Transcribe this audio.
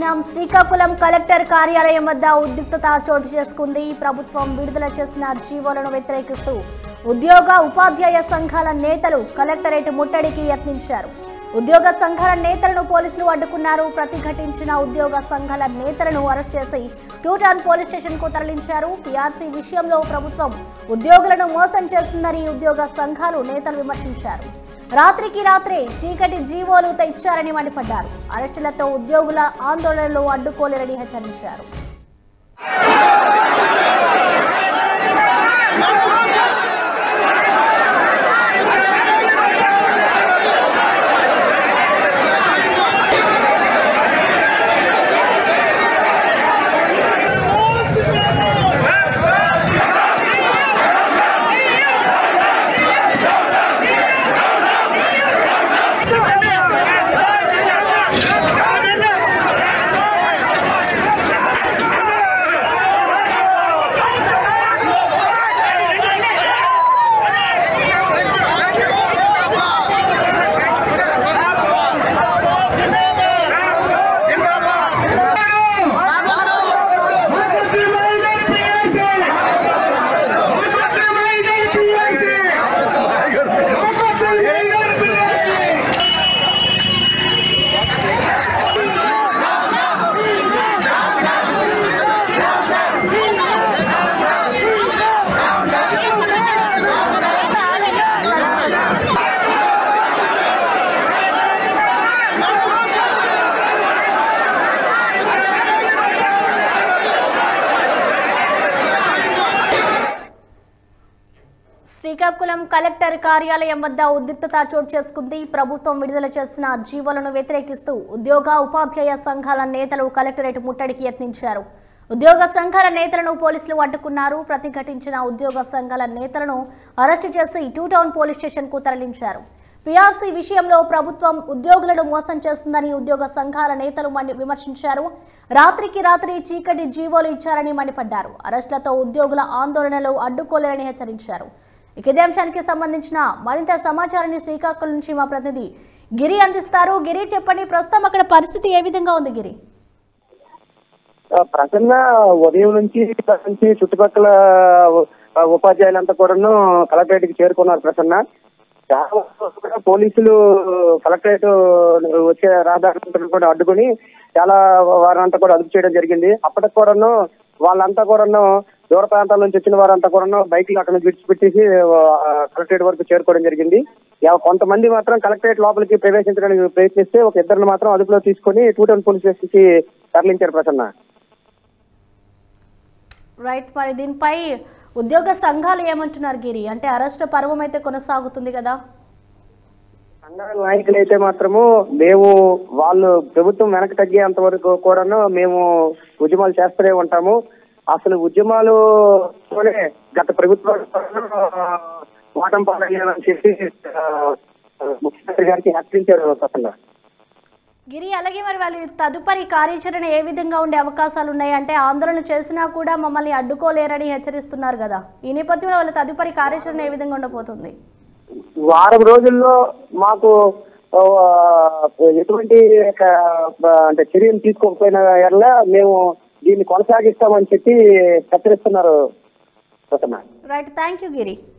చూస్తున్నాం శ్రీకాకుళం కలెక్టర్ కార్యాలయం వద్ద ఉద్రిక్తత చోటు చేసుకుంది ప్రభుత్వం విడుదల చేసిన జీవోలను వ్యతిరేకిస్తూ ఉద్యోగ ఉపాధ్యాయ సంఘాల నేతలు కలెక్టరేట్ ముట్టడికి యత్నించారు ఉద్యోగ సంఘాల నేతలను పోలీసులు అడ్డుకున్నారు ప్రతిఘటించిన ఉద్యోగ సంఘాల నేతలను అరెస్ట్ చేసి టూటాన్ పోలీస్ స్టేషన్ కు తరలించారు పీఆర్సీ విషయంలో ప్రభుత్వం ఉద్యోగులను మోసం చేస్తుందని ఉద్యోగ సంఘాలు నేతలు విమర్శించారు రాత్రికి రాత్రే చీకటి జీవోలు తెచ్చారని మండిపడ్డారు అరెస్టులతో ఉద్యోగుల ఆందోళనలు అడ్డుకోలేరని హెచ్చరించారు శ్రీకాకుళం కలెక్టర్ కార్యాలయం వద్ద ఉద్రిక్తత చోటు చేసుకుంది ప్రభుత్వం విడుదల చేసిన జీవోలను వ్యతిరేకిస్తూ ఉద్యోగ ఉపాధ్యాయ సంఘాల నేతలు కలెక్టరేట్ ముట్టడికి యత్నించారు ఉద్యోగ సంఘాల నేతలను పోలీసులు అడ్డుకున్నారు ప్రతిఘటించిన ఉద్యోగ సంఘాల నేతలను అరెస్టు చేసి టూ టౌన్ పోలీస్ స్టేషన్ కు తరలించారు పిఆర్సీ విషయంలో ప్రభుత్వం ఉద్యోగులను మోసం చేస్తుందని ఉద్యోగ సంఘాల నేతలు మండి విమర్శించారు రాత్రికి రాత్రి చీకటి జీవోలు ఇచ్చారని మండిపడ్డారు అరెస్టులతో ఉద్యోగుల ఆందోళనలు అడ్డుకోలేరని హెచ్చరించారు ఇక ఇదే అంశానికి సంబంధించిన మరింత సమాచారాన్ని శ్రీకాకుళం నుంచి మా ప్రతినిధి గిరి అందిస్తారు గిరి చెప్పండి ప్రస్తుతం అక్కడ పరిస్థితి ఏ విధంగా ఉంది గిరి ఆ, ప్రసన్న ఉదయం నుంచి ఇక్కడ నుంచి చుట్టుపక్కల ఆ, ఉపాధ్యాయులంతా కూడాను కలెక్టరేట్ కి చేరుకున్నారు ప్రసన్న చాలా వరకు కూడా పోలీసులు కలెక్టరేట్ వచ్చే రహదారులను కూడా అడ్డుకుని చాలా వారంతా కూడా అదుపు చేయడం జరిగింది అప్పటికి కూడాను వాళ్ళంతా కూడాను దూర ప్రాంతాల నుంచి వచ్చిన వారంతా కూడాను బైక్లు అక్కడ నుంచి విడిచిపెట్టేసి ఆ, కలెక్టరేట్ వరకు చేరుకోవడం జరిగింది యా- కొంతమంది మాత్రం కలెక్టరేట్ లోపలికి ప్రవేశించడానికి ప్రయత్నిస్తే ఒక ఇద్దరిని మాత్రం అదుపులో తీసుకొని టూ టౌన్ పోలీస్ స్టేషన్ కి తరలించారు ప్రసన్న రైట్ మరి దీనిపై ఉద్యోగ సంఘాలు ఏమంటున్నారు గిరి అంటే అరెస్ట్ పర్వం అయితే కొనసాగుతుంది కదా సంఘాల నాయకులు అయితే మాత్రము మేము వాళ్ళు ప్రభుత్వం వెనక్కి తగ్గేంత వరకు కూడాను మేము ఉద్యమాలు చేస్తూనే ఉంటాము అసలు ఉద్యమాలు గత ప్రభుత్వాలు ఓటం పాలయ్యాలని చెప్పి ఆ, ముఖ్యమంత్రి గారికి హెచ్చరించారు అసలు గిరి అలాగే మరి వాళ్ళ తదుపరి కార్యాచరణ ఏ విధంగా ఉండే అవకాశాలు ఉన్నాయి అంటే ఆందోళన చేసినా కూడా మమ్మల్ని అడ్డుకోలేరని హెచ్చరిస్తున్నారు కదా ఈ నేపథ్యంలో వాళ్ళ తదుపరి కార్యాచరణ ఏ విధంగా ఉండబోతుంది వారం రోజుల్లో మాకు ఆ, ఎటువంటి ఒక, ఆ, అంటే చర్యలు తీసుకోకపోయిన ఎడల మేము దీన్ని కొనసాగిస్తామని చెప్పి హెచ్చరిస్తున్నారు Prasanna right thank you Giri